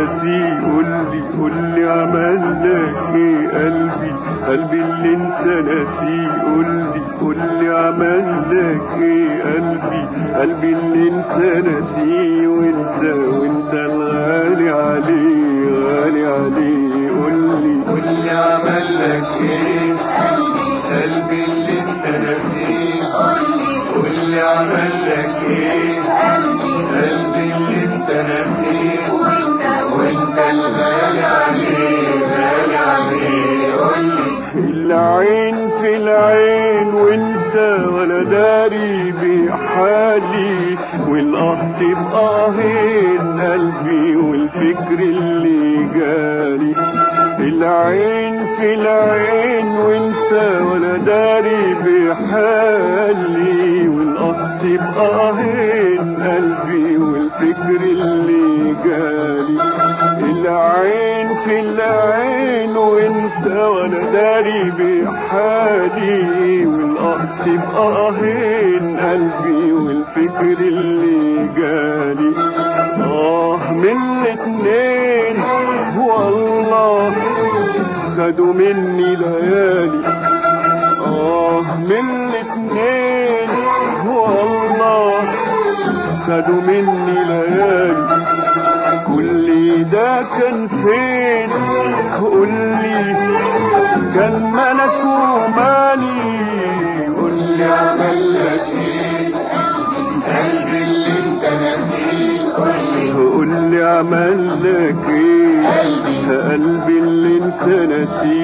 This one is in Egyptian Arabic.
ناسيه قولي قولي عمل لك ايه قلبي قلبي اللي انت ناسيه قولي قولي عمل لك ايه قلبي قلبي اللي انت ناسيه وانت وانت الغالي عليه غالي عليه قولي واللي عمل لك ايه قلبي اللي انت ناسيه واللي عمل لك ايه قلبي اللي انت ناسيه وانت الغالي عليه غالي عليه قولي العين في العين وانت ولا داري بحالي والقهط بقاهين قلبي والفكر اللي جالي العين في العين وانت ولا داري بحالي والقهط بقاهين قلبي والفكر اللي جالي العين في العين وانت وانا داري بحالي والقط بقاهين قلبي والفكر اللي جالي اه من الاتنين والله خدوا مني ليالي اه من الاتنين والله خدوا مني ليالي كل ده كان فين قولي كان ملك ومالي قولي عمل لك ايه قلبي اللي انت ناسيه قولي قولي عمل لك ايه قلبي قلبي اللي انت ناسيه